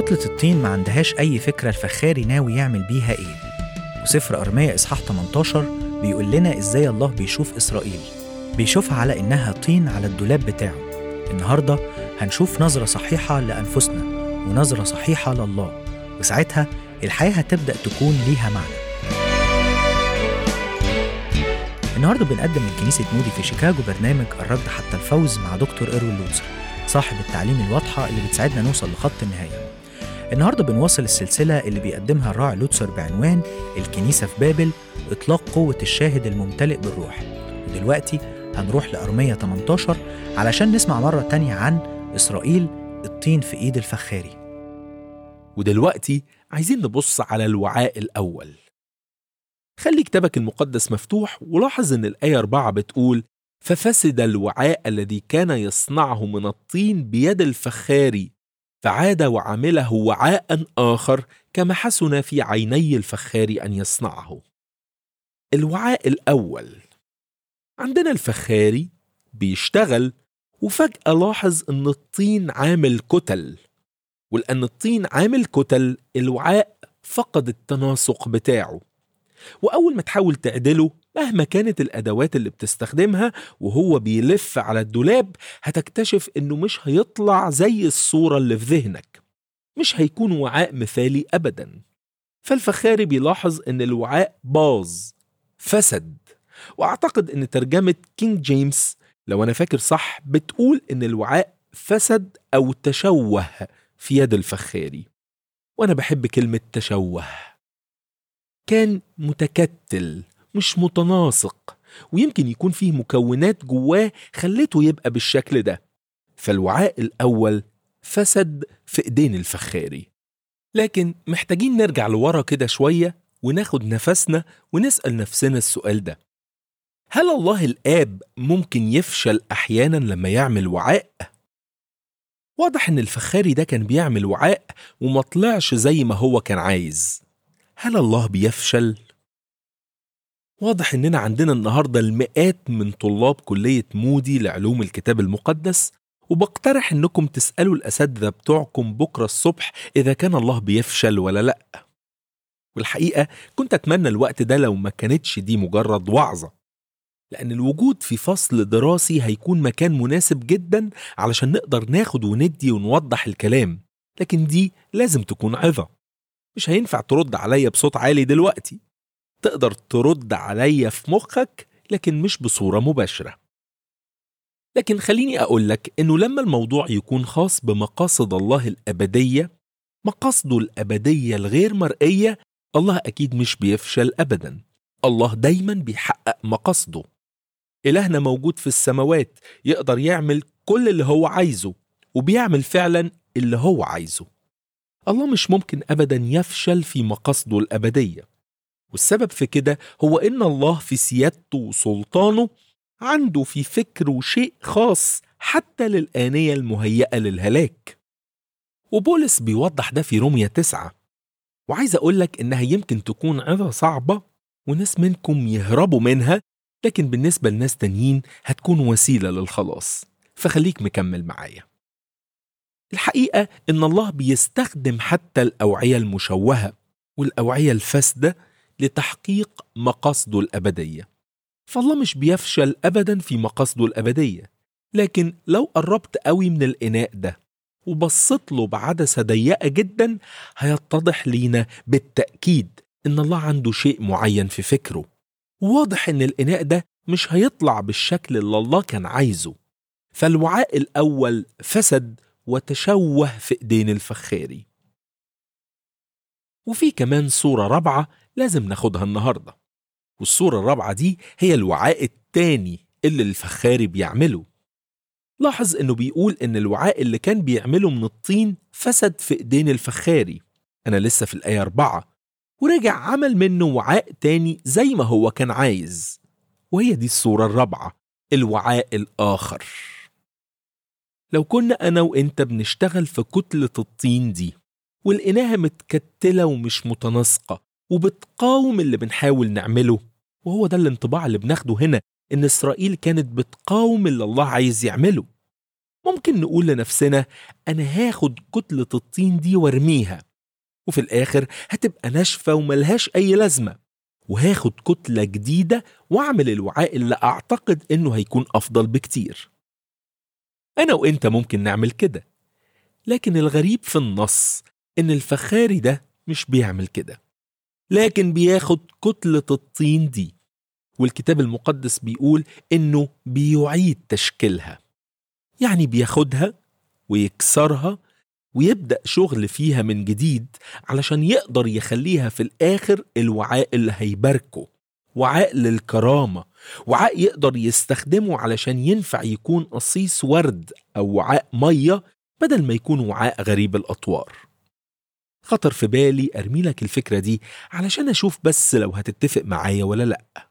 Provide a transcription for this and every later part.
كتلة الطين ما عندهاش أي فكرة الفخاري ناوي يعمل بيها إيه وسفر أرمية إصحاح 18 بيقول لنا إزاي الله بيشوف إسرائيل بيشوفها على إنها طين على الدولاب بتاعه النهاردة هنشوف نظرة صحيحة لأنفسنا ونظرة صحيحة لله وساعتها الحياة هتبدأ تكون ليها معنى النهارده بنقدم من كنيسة مودي في شيكاغو برنامج الرد حتى الفوز مع دكتور إيروين لوتسر صاحب التعليم الواضحة اللي بتساعدنا نوصل لخط النهاية النهارده بنواصل السلسلة اللي بيقدمها الراعي لوتسر بعنوان الكنيسة في بابل إطلاق قوة الشاهد الممتلئ بالروح ودلوقتي هنروح لأرمية 18 علشان نسمع مرة تانية عن إسرائيل الطين في إيد الفخاري ودلوقتي عايزين نبص على الوعاء الأول خلي كتابك المقدس مفتوح ولاحظ إن الآية 4 بتقول ففسد الوعاء الذي كان يصنعه من الطين بيد الفخاري فعاد وعمله وعاء آخر كما حسن في عيني الفخار أن يصنعه الوعاء الأول عندنا الفخاري بيشتغل وفجأة لاحظ إن الطين عامل كتل ولأن الطين عامل كتل الوعاء فقد التناسق بتاعه وأول ما تحاول تعدله مهما كانت الأدوات اللي بتستخدمها وهو بيلف على الدولاب هتكتشف إنه مش هيطلع زي الصورة اللي في ذهنك مش هيكون وعاء مثالي أبدا فالفخاري بيلاحظ إن الوعاء باظ فسد وأعتقد إن ترجمة كينج جيمس لو أنا فاكر صح بتقول إن الوعاء فسد أو تشوه في يد الفخاري وأنا بحب كلمة تشوه كان متكتل مش متناسق ويمكن يكون فيه مكونات جواه خلته يبقى بالشكل ده فالوعاء الأول فسد في إيدين الفخاري لكن محتاجين نرجع لورا كده شوية وناخد نفسنا ونسأل نفسنا السؤال ده هل الله الآب ممكن يفشل أحيانا لما يعمل وعاء؟ واضح إن الفخاري ده كان بيعمل وعاء وما طلعش زي ما هو كان عايز هل الله بيفشل؟ واضح إننا عندنا النهاردة المئات من طلاب كلية مودي لعلوم الكتاب المقدس وبقترح إنكم تسألوا الأساتذة بتوعكم بكرة الصبح إذا كان الله بيفشل ولا لأ والحقيقة كنت أتمنى الوقت ده لو ما كانتش دي مجرد وعظة لأن الوجود في فصل دراسي هيكون مكان مناسب جدا علشان نقدر ناخد وندي ونوضح الكلام لكن دي لازم تكون عظة مش هينفع ترد عليا بصوت عالي دلوقتي تقدر ترد عليا في مخك لكن مش بصورة مباشرة لكن خليني أقول لك إنه لما الموضوع يكون خاص بمقاصد الله الأبدية مقاصده الأبدية الغير مرئية الله أكيد مش بيفشل أبدا الله دايما بيحقق مقاصده إلهنا موجود في السماوات يقدر يعمل كل اللي هو عايزه وبيعمل فعلا اللي هو عايزه الله مش ممكن أبدا يفشل في مقاصده الأبدية والسبب في كده هو إن الله في سيادته وسلطانه عنده في فكره شيء خاص حتى للآنية المهيئة للهلاك وبولس بيوضح ده في رومية تسعة وعايز أقول لك إنها يمكن تكون عظة صعبة وناس منكم يهربوا منها لكن بالنسبة لناس تانيين هتكون وسيلة للخلاص فخليك مكمل معايا الحقيقة إن الله بيستخدم حتى الأوعية المشوهة والأوعية الفاسدة لتحقيق مقاصده الأبدية فالله مش بيفشل أبدا في مقاصده الأبدية لكن لو قربت قوي من الإناء ده وبصيت له بعدسة ضيقة جدا هيتضح لينا بالتأكيد إن الله عنده شيء معين في فكره واضح إن الإناء ده مش هيطلع بالشكل اللي الله كان عايزه فالوعاء الأول فسد وتشوه في إيدين الفخاري وفي كمان صورة رابعة لازم ناخدها النهاردة والصورة الرابعة دي هي الوعاء التاني اللي الفخاري بيعمله لاحظ انه بيقول ان الوعاء اللي كان بيعمله من الطين فسد في ايدين الفخاري انا لسه في الايه أربعة ورجع عمل منه وعاء تاني زي ما هو كان عايز وهي دي الصورة الرابعة الوعاء الآخر لو كنا أنا وإنت بنشتغل في كتلة الطين دي والإناها متكتلة ومش متناسقة وبتقاوم اللي بنحاول نعمله وهو ده الانطباع اللي بناخده هنا إن إسرائيل كانت بتقاوم اللي الله عايز يعمله ممكن نقول لنفسنا أنا هاخد كتلة الطين دي وارميها وفي الآخر هتبقى ناشفة وملهاش أي لازمة وهاخد كتلة جديدة وأعمل الوعاء اللي أعتقد إنه هيكون أفضل بكتير أنا وإنت ممكن نعمل كده لكن الغريب في النص إن الفخاري ده مش بيعمل كده لكن بياخد كتلة الطين دي والكتاب المقدس بيقول إنه بيعيد تشكيلها يعني بياخدها ويكسرها ويبدأ شغل فيها من جديد علشان يقدر يخليها في الآخر الوعاء اللي هيباركه وعاء للكرامة وعاء يقدر يستخدمه علشان ينفع يكون قصيص ورد أو وعاء مية بدل ما يكون وعاء غريب الأطوار خطر في بالي أرمي لك الفكرة دي علشان أشوف بس لو هتتفق معايا ولا لأ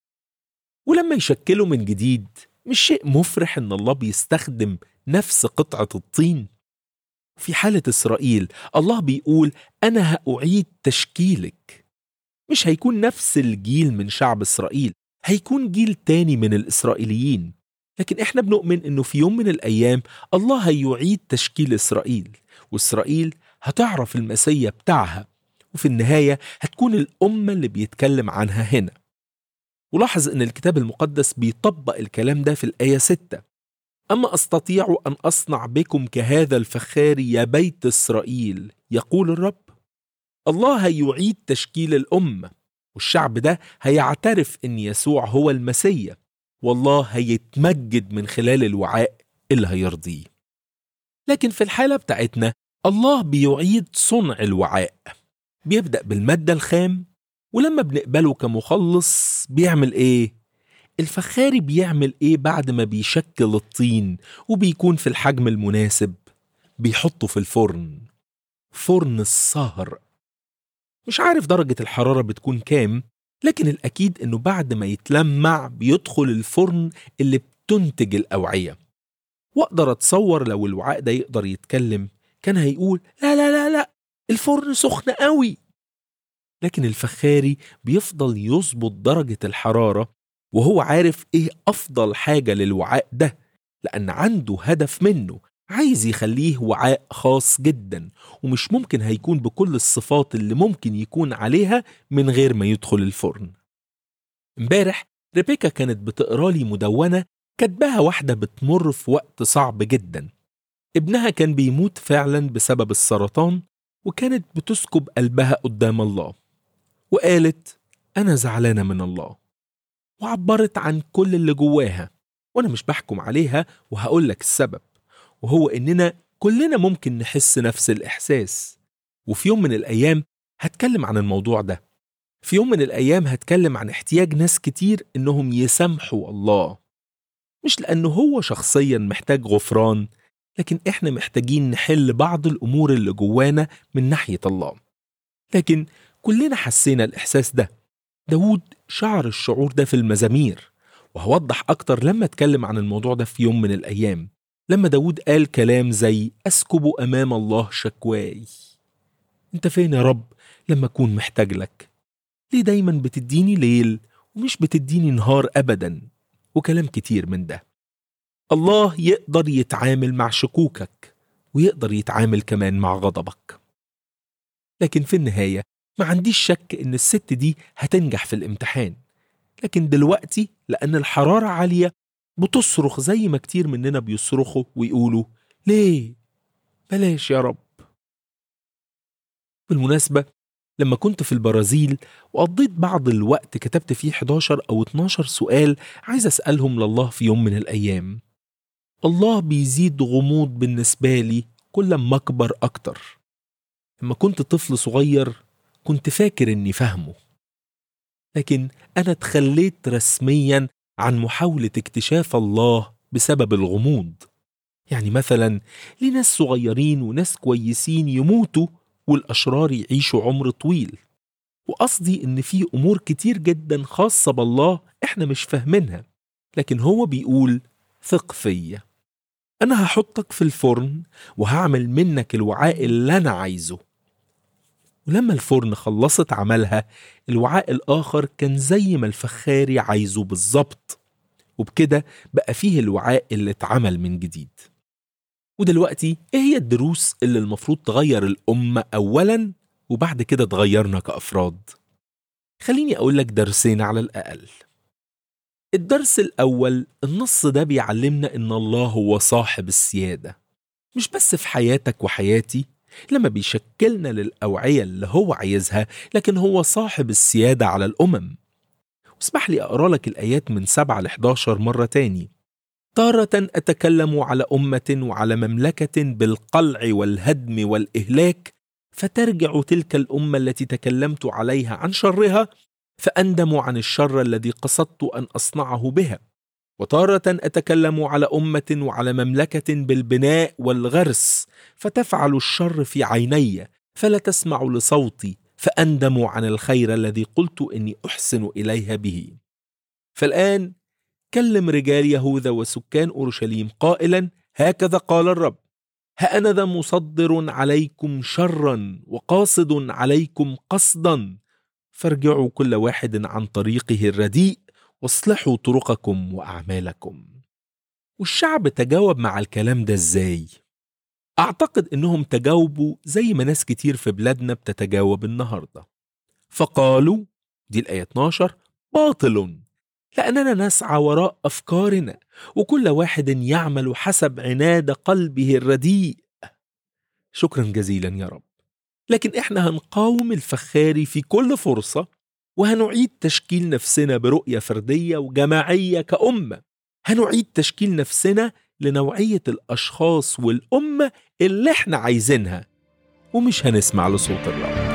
ولما يشكله من جديد مش شيء مفرح إن الله بيستخدم نفس قطعة الطين في حالة إسرائيل الله بيقول أنا هأعيد تشكيلك مش هيكون نفس الجيل من شعب إسرائيل هيكون جيل تاني من الإسرائيليين لكن إحنا بنؤمن إنه في يوم من الأيام الله هيعيد تشكيل إسرائيل وإسرائيل هتعرف المسيا بتاعها وفي النهاية هتكون الأمة اللي بيتكلم عنها هنا ولاحظ إن الكتاب المقدس بيطبق الكلام ده في الآية 6 أما أستطيع أن أصنع بكم كهذا الفخار يا بيت إسرائيل يقول الرب الله هيعيد تشكيل الأمة والشعب ده هيعترف إن يسوع هو المسيا والله هيتمجد من خلال الوعاء اللي هيرضيه لكن في الحالة بتاعتنا الله بيعيد صنع الوعاء بيبدأ بالمادة الخام ولما بنقبله كمخلص بيعمل إيه؟ الفخاري بيعمل ايه بعد ما بيشكل الطين وبيكون في الحجم المناسب بيحطه في الفرن فرن الصهر مش عارف درجة الحرارة بتكون كام لكن الأكيد إنه بعد ما يتلمع بيدخل الفرن اللي بتنتج الأوعية وأقدر أتصور لو الوعاء ده يقدر يتكلم كان هيقول لا لا لا لا الفرن سخن قوي لكن الفخاري بيفضل يظبط درجة الحرارة وهو عارف ايه افضل حاجة للوعاء ده لان عنده هدف منه عايز يخليه وعاء خاص جدا ومش ممكن هيكون بكل الصفات اللي ممكن يكون عليها من غير ما يدخل الفرن امبارح ريبيكا كانت بتقرا لي مدونة كاتباها واحدة بتمر في وقت صعب جدا ابنها كان بيموت فعلا بسبب السرطان وكانت بتسكب قلبها قدام الله وقالت أنا زعلانة من الله وعبرت عن كل اللي جواها وانا مش بحكم عليها وهقول لك السبب وهو اننا كلنا ممكن نحس نفس الاحساس وفي يوم من الايام هتكلم عن الموضوع ده في يوم من الايام هتكلم عن احتياج ناس كتير انهم يسامحوا الله مش لانه هو شخصيا محتاج غفران لكن احنا محتاجين نحل بعض الامور اللي جوانا من ناحيه الله لكن كلنا حسينا الاحساس ده داود شعر الشعور ده في المزامير وهوضح أكتر لما أتكلم عن الموضوع ده في يوم من الأيام لما داود قال كلام زي أسكب أمام الله شكواي أنت فين يا رب لما أكون محتاج لك ليه دايما بتديني ليل ومش بتديني نهار أبدا وكلام كتير من ده الله يقدر يتعامل مع شكوكك ويقدر يتعامل كمان مع غضبك لكن في النهاية ما عنديش شك إن الست دي هتنجح في الامتحان لكن دلوقتي لأن الحرارة عالية بتصرخ زي ما كتير مننا بيصرخوا ويقولوا ليه؟ بلاش يا رب بالمناسبة لما كنت في البرازيل وقضيت بعض الوقت كتبت فيه 11 أو 12 سؤال عايز أسألهم لله في يوم من الأيام الله بيزيد غموض بالنسبة لي كل ما أكبر أكتر لما كنت طفل صغير كنت فاكر إني فاهمه لكن أنا اتخليت رسميا عن محاولة اكتشاف الله بسبب الغموض يعني مثلا ليه ناس صغيرين وناس كويسين يموتوا والأشرار يعيشوا عمر طويل وقصدي إن في أمور كتير جدا خاصة بالله إحنا مش فاهمينها لكن هو بيقول ثق فيا أنا هحطك في الفرن وهعمل منك الوعاء اللي أنا عايزه ولما الفرن خلصت عملها الوعاء الآخر كان زي ما الفخاري عايزه بالظبط وبكده بقى فيه الوعاء اللي اتعمل من جديد ودلوقتي ايه هي الدروس اللي المفروض تغير الأمة أولا وبعد كده تغيرنا كأفراد خليني أقول لك درسين على الأقل الدرس الأول النص ده بيعلمنا إن الله هو صاحب السيادة مش بس في حياتك وحياتي لما بيشكلنا للأوعية اللي هو عايزها لكن هو صاحب السيادة على الأمم واسمح لي أقرأ لك الآيات من 7 ل 11 مرة تاني تارة أتكلم على أمة وعلى مملكة بالقلع والهدم والإهلاك فترجع تلك الأمة التي تكلمت عليها عن شرها فأندم عن الشر الذي قصدت أن أصنعه بها وتارة أتكلم على أمة وعلى مملكة بالبناء والغرس فتفعل الشر في عيني فلا تسمع لصوتي فأندم عن الخير الذي قلت إني أحسن إليها به فالآن كلم رجال يهوذا وسكان أورشليم قائلا هكذا قال الرب هأنا ذا مصدر عليكم شرا وقاصد عليكم قصدا فارجعوا كل واحد عن طريقه الرديء واصلحوا طرقكم وأعمالكم والشعب تجاوب مع الكلام ده ازاي؟ أعتقد إنهم تجاوبوا زي ما ناس كتير في بلادنا بتتجاوب النهاردة فقالوا دي الآية 12 باطل لأننا نسعى وراء أفكارنا وكل واحد يعمل حسب عناد قلبه الرديء شكرا جزيلا يا رب لكن احنا هنقاوم الفخاري في كل فرصة وهنعيد تشكيل نفسنا برؤية فردية وجماعية كأمة هنعيد تشكيل نفسنا لنوعية الأشخاص والأمة اللي احنا عايزينها ومش هنسمع لصوت الرب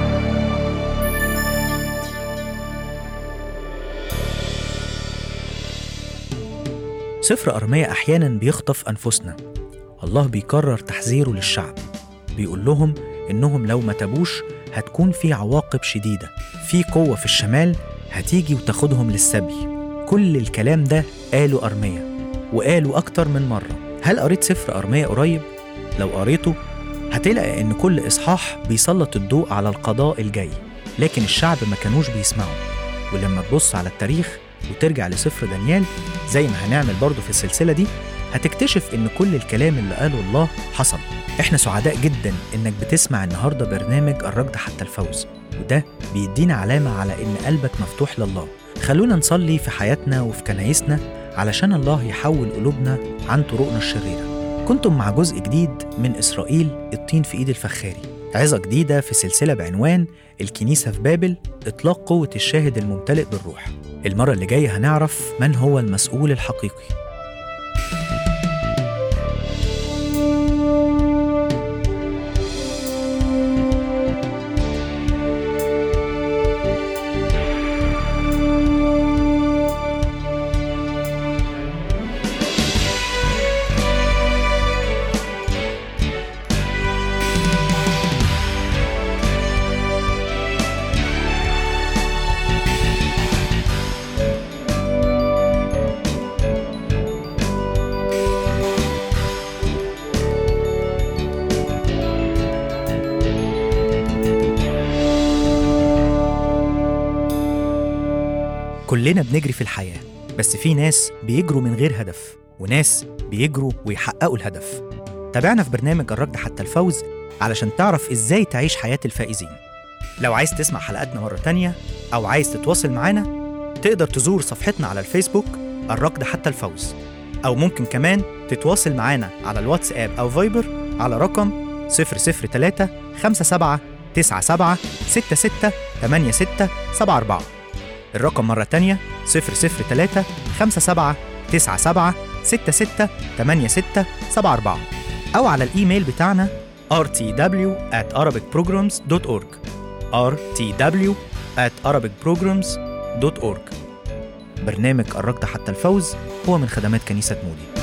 سفر أرمية أحيانا بيخطف أنفسنا الله بيكرر تحذيره للشعب بيقول لهم إنهم لو ما تابوش هتكون في عواقب شديدة في قوة في الشمال هتيجي وتاخدهم للسبي كل الكلام ده قاله أرمية وقاله أكتر من مرة هل قريت سفر أرمية قريب؟ لو قريته هتلاقي إن كل إصحاح بيسلط الضوء على القضاء الجاي لكن الشعب ما كانوش بيسمعوا ولما تبص على التاريخ وترجع لسفر دانيال زي ما هنعمل برضه في السلسلة دي هتكتشف إن كل الكلام اللي قاله الله حصل إحنا سعداء جدا إنك بتسمع النهاردة برنامج الركض حتى الفوز وده بيدينا علامة على إن قلبك مفتوح لله خلونا نصلي في حياتنا وفي كنايسنا علشان الله يحول قلوبنا عن طرقنا الشريرة كنتم مع جزء جديد من إسرائيل الطين في إيد الفخاري عظة جديدة في سلسلة بعنوان الكنيسة في بابل إطلاق قوة الشاهد الممتلئ بالروح المرة اللي جاية هنعرف من هو المسؤول الحقيقي كلنا بنجري في الحياة بس في ناس بيجروا من غير هدف وناس بيجروا ويحققوا الهدف تابعنا في برنامج الركض حتى الفوز علشان تعرف ازاي تعيش حياة الفائزين لو عايز تسمع حلقاتنا مرة تانية أو عايز تتواصل معانا تقدر تزور صفحتنا على الفيسبوك الركض حتى الفوز أو ممكن كمان تتواصل معانا على الواتساب أو فايبر على رقم 003 57 97 66 86 74 الرقم مرة تانية 003 57 97 66 86 74 أو على الإيميل بتاعنا rtw at arabicprograms.org rtw at arabicprograms.org برنامج الركض حتى الفوز هو من خدمات كنيسة مودي